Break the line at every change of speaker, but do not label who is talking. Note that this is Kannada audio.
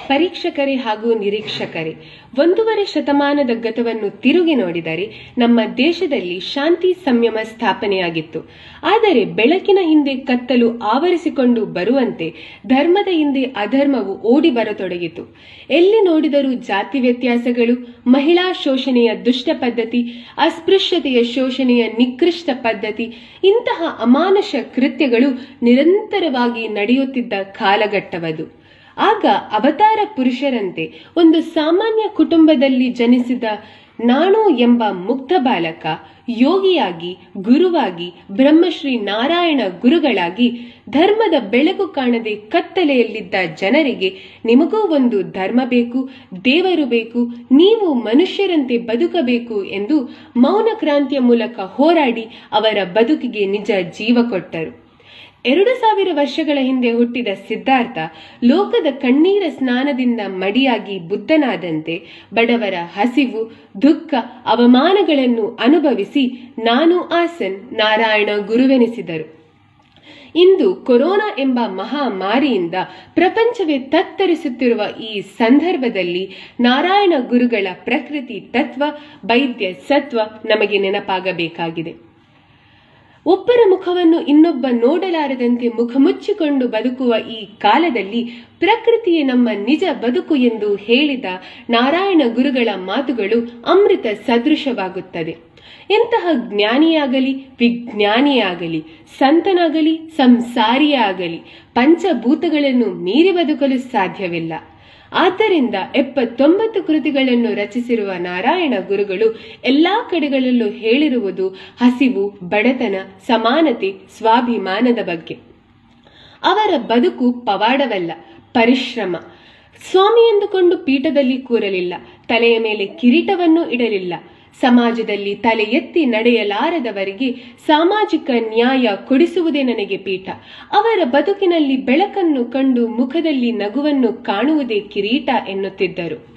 ಪರೀಕ್ಷಕರೇ ಹಾಗೂ ನಿರೀಕ್ಷಕರೇ ಒಂದೂವರೆ ಶತಮಾನದ ಗತವನ್ನು ತಿರುಗಿ ನೋಡಿದರೆ ನಮ್ಮ ದೇಶದಲ್ಲಿ ಶಾಂತಿ ಸಂಯಮ ಸ್ಥಾಪನೆಯಾಗಿತ್ತು ಆದರೆ ಬೆಳಕಿನ ಹಿಂದೆ ಕತ್ತಲು ಆವರಿಸಿಕೊಂಡು ಬರುವಂತೆ ಧರ್ಮದ ಹಿಂದೆ ಅಧರ್ಮವು ಓಡಿ ಬರತೊಡಗಿತು ಎಲ್ಲಿ ನೋಡಿದರೂ ಜಾತಿ ವ್ಯತ್ಯಾಸಗಳು ಮಹಿಳಾ ಶೋಷಣೆಯ ದುಷ್ಟ ಪದ್ಧತಿ ಅಸ್ಪೃಶ್ಯತೆಯ ಶೋಷಣೆಯ ನಿಕೃಷ್ಟ ಪದ್ಧತಿ ಇಂತಹ ಅಮಾನುಷ ಕೃತ್ಯಗಳು ನಿರಂತರವಾಗಿ ನಡೆಯುತ್ತಿದ್ದ ಕಾಲಘಟ್ಟವದು ಆಗ ಅವತಾರ ಪುರುಷರಂತೆ ಒಂದು ಸಾಮಾನ್ಯ ಕುಟುಂಬದಲ್ಲಿ ಜನಿಸಿದ ನಾಣು ಎಂಬ ಮುಗ್ಧ ಬಾಲಕ ಯೋಗಿಯಾಗಿ ಗುರುವಾಗಿ ಬ್ರಹ್ಮಶ್ರೀ ನಾರಾಯಣ ಗುರುಗಳಾಗಿ ಧರ್ಮದ ಬೆಳಕು ಕಾಣದೆ ಕತ್ತಲೆಯಲ್ಲಿದ್ದ ಜನರಿಗೆ ನಿಮಗೂ ಒಂದು ಧರ್ಮ ಬೇಕು ದೇವರು ಬೇಕು ನೀವು ಮನುಷ್ಯರಂತೆ ಬದುಕಬೇಕು ಎಂದು ಮೌನ ಕ್ರಾಂತಿಯ ಮೂಲಕ ಹೋರಾಡಿ ಅವರ ಬದುಕಿಗೆ ನಿಜ ಜೀವ ಕೊಟ್ಟರು ಎರಡು ಸಾವಿರ ವರ್ಷಗಳ ಹಿಂದೆ ಹುಟ್ಟಿದ ಸಿದ್ಧಾರ್ಥ ಲೋಕದ ಕಣ್ಣೀರ ಸ್ನಾನದಿಂದ ಮಡಿಯಾಗಿ ಬುದ್ಧನಾದಂತೆ ಬಡವರ ಹಸಿವು ದುಃಖ ಅವಮಾನಗಳನ್ನು ಅನುಭವಿಸಿ ನಾನು ಆಸನ್ ನಾರಾಯಣ ಗುರುವೆನಿಸಿದರು ಇಂದು ಕೊರೋನಾ ಎಂಬ ಮಹಾಮಾರಿಯಿಂದ ಪ್ರಪಂಚವೇ ತತ್ತರಿಸುತ್ತಿರುವ ಈ ಸಂದರ್ಭದಲ್ಲಿ ನಾರಾಯಣ ಗುರುಗಳ ಪ್ರಕೃತಿ ತತ್ವ ವೈದ್ಯ ಸತ್ವ ನಮಗೆ ನೆನಪಾಗಬೇಕಾಗಿದೆ ಒಬ್ಬರ ಮುಖವನ್ನು ಇನ್ನೊಬ್ಬ ನೋಡಲಾರದಂತೆ ಮುಖ ಮುಚ್ಚಿಕೊಂಡು ಬದುಕುವ ಈ ಕಾಲದಲ್ಲಿ ಪ್ರಕೃತಿಯೇ ನಮ್ಮ ನಿಜ ಬದುಕು ಎಂದು ಹೇಳಿದ ನಾರಾಯಣ ಗುರುಗಳ ಮಾತುಗಳು ಅಮೃತ ಸದೃಶವಾಗುತ್ತದೆ ಎಂತಹ ಜ್ಞಾನಿಯಾಗಲಿ ವಿಜ್ಞಾನಿಯಾಗಲಿ ಸಂತನಾಗಲಿ ಸಂಸಾರಿಯಾಗಲಿ ಪಂಚಭೂತಗಳನ್ನು ಮೀರಿ ಬದುಕಲು ಸಾಧ್ಯವಿಲ್ಲ ಆದ್ದರಿಂದ ಎಪ್ಪತ್ತೊಂಬತ್ತು ಕೃತಿಗಳನ್ನು ರಚಿಸಿರುವ ನಾರಾಯಣ ಗುರುಗಳು ಎಲ್ಲಾ ಕಡೆಗಳಲ್ಲೂ ಹೇಳಿರುವುದು ಹಸಿವು ಬಡತನ ಸಮಾನತೆ ಸ್ವಾಭಿಮಾನದ ಬಗ್ಗೆ ಅವರ ಬದುಕು ಪವಾಡವಲ್ಲ ಪರಿಶ್ರಮ ಸ್ವಾಮಿ ಎಂದುಕೊಂಡು ಪೀಠದಲ್ಲಿ ಕೂರಲಿಲ್ಲ ತಲೆಯ ಮೇಲೆ ಕಿರೀಟವನ್ನು ಇಡಲಿಲ್ಲ ಸಮಾಜದಲ್ಲಿ ತಲೆ ಎತ್ತಿ ನಡೆಯಲಾರದವರಿಗೆ ಸಾಮಾಜಿಕ ನ್ಯಾಯ ಕೊಡಿಸುವುದೇ ನನಗೆ ಪೀಠ ಅವರ ಬದುಕಿನಲ್ಲಿ ಬೆಳಕನ್ನು ಕಂಡು ಮುಖದಲ್ಲಿ ನಗುವನ್ನು ಕಾಣುವುದೇ ಕಿರೀಟ ಎನ್ನುತ್ತಿದ್ದರು